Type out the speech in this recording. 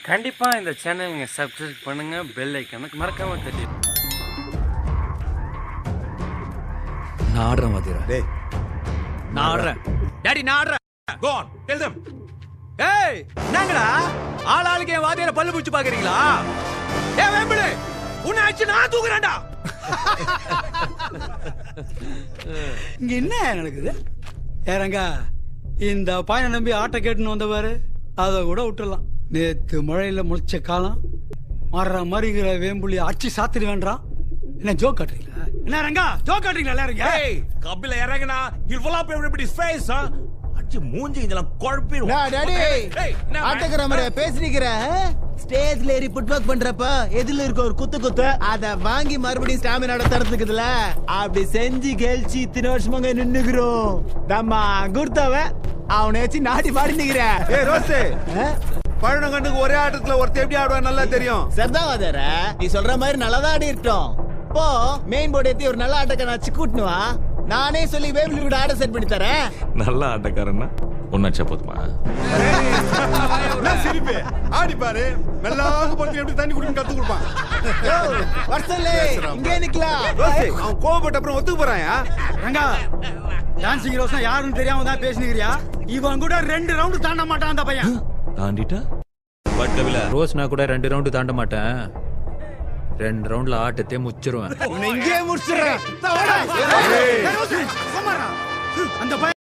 கண்டிப்பா இந்த சேனல் நீங்க சப்ஸ்கிரைப் பண்ணுங்க பெல் ஐக்கானுக்கு மறக்காம தட்டி நான் ஆடுறேன் வாத்தியார டேய் நான் ஆடுறேன் டாடி நான் ஆடுறேன் go on tell them ஏய் என்னங்கடா ஆள் ஆளுக்கு என் வாத்தியார பல்லு பூச்சி பாக்குறீங்களா ஏ வேம்பிடு உன்னை அடிச்சு நான் தூக்குறேன்டா இங்க என்ன நடக்குது ஏறங்க இந்த பாயனை நம்பி ஆட்டை கேட்டுன்னு வந்தவாரு அதை கூட விட்டுறலாம் நேத்து மழையில முளைச்ச காலம் மாறுற மாதிரிங்கிற வேம்புலி அடிச்சு சாத்திரி வேண்டாம் என்ன ஜோக் காட்டுறீங்களா என்ன ரங்கா ஜோக் காட்டுறீங்களா எல்லாரும் இங்க? hey Kapila இறங்குனா he'll fall up everybody's face huh அடிச்சு மூஞ்சி இதெல்லாம் குழப்பிடும் டா, டாடி Hey, என்ன man? ஆட்டக்கிற மாதிரி பேசிருக்கிற ஸ்டேஜ்ல ஏறி புட் ஒர்க் பண்றப்ப எதுல இருக்க ஒரு குத்து குத்து அத வாங்கி மறுபடியும் ஸ்டாமினாட தரத்துக்குதுல அப்படி செஞ்சு கெழிச்சு இத்தனை வருஷமாங்க நின்னுக்கிறோம் தம்மா குர்த்தவ அவனை வச்சு நாட்டி பாடி நிக்கிற ஏய் ரோஸு பழனங்கண்ணுக்கு ஒரே ஆட்டத்துல ஒருத்தர் எப்படி ஆடுவா நல்லா தெரியும் சரிதான் வாதர நீ சொல்ற மாதிரி நல்லதா ஆடி இருக்கட்டும் போ மெயின் போர்டு ஏத்தி ஒரு நல்ல ஆட்டக்காரன் வச்சு கூட்டுனு வா நானே சொல்லி வேபிள் கூட ஆட செட் பண்ணி தரேன் நல்ல ஆட்டக்காரன்னா ஒன்னாச்சா போதுமா என்ன சிரிப்பு ஆடி பாரு மெல்லாக போட்டு எப்படி தண்ணி குடின்னு கத்து கொடுப்பான் யோ, வர்சலே இங்கே நிக்கலாம் ரோஸு அவன் கோவப்பட்ட அப்புறம் ஒத்துக்கு போறாயா ரங்கா டான்சிங் ரோசா யாருன்னு தெரியாம தான் பேசினுக்கிறியா இவன் கூட ரெண்டு ரவுண்டு தாண்ட மாட்டான் அந்த பையன் தாண்டிட்டா பட் கபில ரோஸ் நான் கூட ரெண்டு ரவுண்டு தாண்ட மாட்டேன் ரெண்டு ரவுண்ட்ல ஆட்டத்தை முச்சிருவேன் உன்னை இங்கே முடிச்சிடுறேன் அந்த பையன்